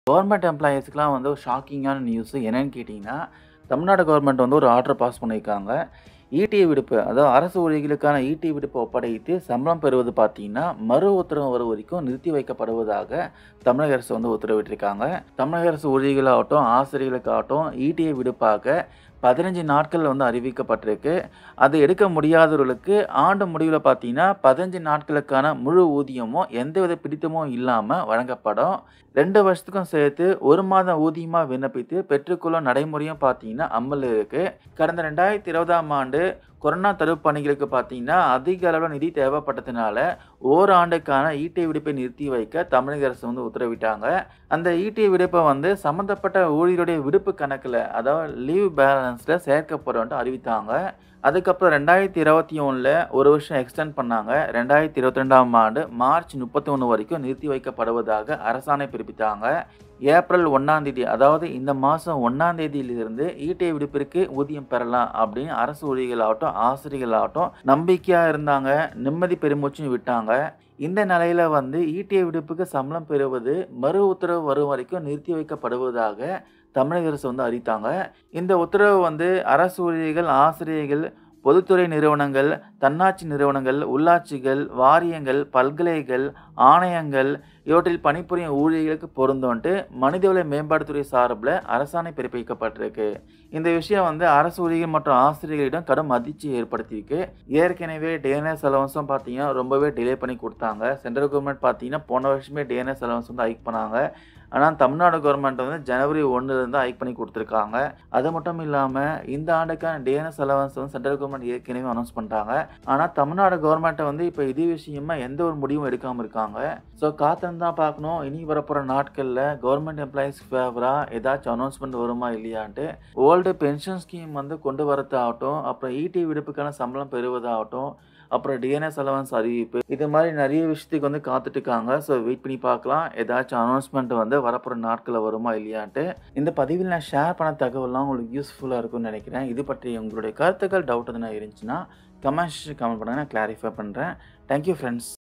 government எம்ப்ளாயீஸ்க்குலாம் வந்து ஒரு ஷாக்கிங்கான news என்னன்னு கேட்டிங்கன்னா தமிழ்நாடு கவர்மெண்ட் வந்து ஒரு ஆர்டர் பாஸ் பண்ணியிருக்காங்க ஈட்டிய விடுப்பு அதாவது அரசு ஊழியர்களுக்கான ஈட்டிய விடுப்பு ஒப்படைத்து சம்பளம் பெறுவது பார்த்தீங்கன்னா மறு உத்தரவு வரும் வரைக்கும் நிறுத்தி வைக்கப்படுவதாக தமிழக அரசு வந்து உத்தரவிட்டிருக்காங்க தமிழக அரசு ஊழியர்களாகட்டும் ஆசிரியர்களுக்காகட்டும் ஈட்டிய விடுப்பாக பதினஞ்சு நாட்கள் வந்து அறிவிக்கப்பட்டிருக்கு அது எடுக்க முடியாதவர்களுக்கு ஆண்டு முடிவில் பார்த்தீங்கன்னா பதினஞ்சு நாட்களுக்கான முழு ஊதியமும் எந்தவித பிடித்தமும் இல்லாமல் வழங்கப்படும் ரெண்டு வருஷத்துக்கும் சேர்த்து ஒரு மாத ஊதியமாக விண்ணப்பித்து பெற்றுக்கொள்ளும் நடைமுறையும் பார்த்தீங்கன்னா அமல் இருக்குது கடந்த ரெண்டாயிரத்தி இருபதாம் ஆண்டு கொரோனா தடுப்பு பணிகளுக்கு பார்த்தீங்கன்னா அதிக அளவில் நிதி தேவைப்பட்டதுனால ஓராண்டுக்கான ஈட்டை விடுப்பை நிறுத்தி வைக்க தமிழக அரசு வந்து உத்தரவிட்டாங்க அந்த ஈட்டிய விடுப்பை வந்து சம்மந்தப்பட்ட ஊழியருடைய விடுப்பு கணக்கில் அதாவது லீவ் பேலன்ஸில் சேர்க்கப்படும் அறிவித்தாங்க அதுக்கப்புறம் ரெண்டாயிரத்தி இருபத்தி ஒன்றில் ஒரு வருஷம் எக்ஸ்டெண்ட் பண்ணாங்க ரெண்டாயிரத்தி இருபத்தி ரெண்டாம் ஆண்டு மார்ச் முப்பத்தி ஒன்று வரைக்கும் நிறுத்தி வைக்கப்படுவதாக அரசாணை பிறப்பித்தாங்க ஏப்ரல் ஒன்றாம் தேதி அதாவது இந்த மாதம் ஒன்றாம் தேதியிலிருந்து ஈட்டை விடுப்பிற்கு ஊதியம் பெறலாம் அப்படின்னு அரசு ஊழியர்களாகட்டும் ஆசிரியர்களாகட்டும் நம்பிக்கையாக இருந்தாங்க நிம்மதி பெருமூச்சும் விட்டாங்க இந்த நிலையில் வந்து ஈட்டிய விடுப்புக்கு சம்பளம் பெறுவது மறு உத்தரவு வரும் வரைக்கும் நிறுத்தி வைக்கப்படுவதாக தமிழக அரசு வந்து அறிவித்தாங்க இந்த உத்தரவு வந்து அரசு ஊழியர்கள் ஆசிரியர்கள் பொதுத்துறை நிறுவனங்கள் தன்னாட்சி நிறுவனங்கள் உள்ளாட்சிகள் வாரியங்கள் பல்கலைகள் ஆணையங்கள் இவற்றில் பணிபுரியும் ஊழியர்களுக்கு பொருந்தோன்ட்டு மனிதவள மேம்பாட்டுத்துறை சார்பில் அரசாணை பிறப்பிக்கப்பட்டிருக்கு இந்த விஷயம் வந்து அரசு ஊழியர்கள் மற்றும் ஆசிரியர்களிடம் கடும் அதிர்ச்சி ஏற்படுத்தியிருக்கு ஏற்கனவே டிஎன்எஸ் அலவன்ஸும் பார்த்தீங்கன்னா ரொம்பவே டிலே பண்ணி கொடுத்தாங்க சென்ட்ரல் கவர்மெண்ட் பார்த்தீங்கன்னா போன வருஷமே டிஎன்எஸ் அலவன்ஸ் வந்து ஹைக் பண்ணாங்க ஆனால் தமிழ்நாடு கவர்மெண்ட் வந்து ஜனவரி ஒன்றுலேருந்து ஹைக் பண்ணி கொடுத்துருக்காங்க அது மட்டும் இல்லாமல் இந்த ஆண்டுக்கான டிஎன்எஸ் அலவன்ஸ் வந்து சென்ட்ரல் கவர்மெண்ட் ஏற்கனவே அனௌன்ஸ் பண்ணிட்டாங்க ஆனால் தமிழ்நாடு கவர்மெண்ட்டை வந்து இப்போ இதே விஷயமா எந்த ஒரு முடிவும் எடுக்காமல் இருக்காங்க ஸோ காத்திருந்து தான் பார்க்கணும் இனி வரப்போகிற நாட்களில் கவர்மெண்ட் எம்ப்ளாயிஸ் ஃபேவராக ஏதாச்சும் அனௌன்ஸ்மெண்ட் வருமா இல்லையான்ட்டு ஓல்டு பென்ஷன் ஸ்கீம் வந்து கொண்டு வரதாகட்டும் அப்புறம் இடி விடுப்புக்கான சம்பளம் பெறுவதாகட்டும் அப்புறம் டிஎன்எஸ் அலவன்ஸ் அறிவிப்பு இது மாதிரி நிறைய விஷயத்துக்கு வந்து காத்துட்டு இருக்காங்க ஸோ வெயிட் பண்ணி பார்க்கலாம் ஏதாச்சும் அனௌன்ஸ்மெண்ட் வந்து வரப்போகிற நாட்களில் வருமா இல்லையான்ட்டு இந்த பதிவில் நான் ஷேர் பண்ண தகவலாம் உங்களுக்கு யூஸ்ஃபுல்லாக இருக்கும்னு நினைக்கிறேன் இது பற்றி உங்களுடைய கருத்துக்கள் டவுட் எதுனா இருந்துச்சுன்னா கமெண்ட்ஸ் கமெண்ட் பண்ணுங்கள் நான் கிளாரிஃபை பண்ணுறேன் தேங்க்யூ ஃப்ரெண்ட்ஸ்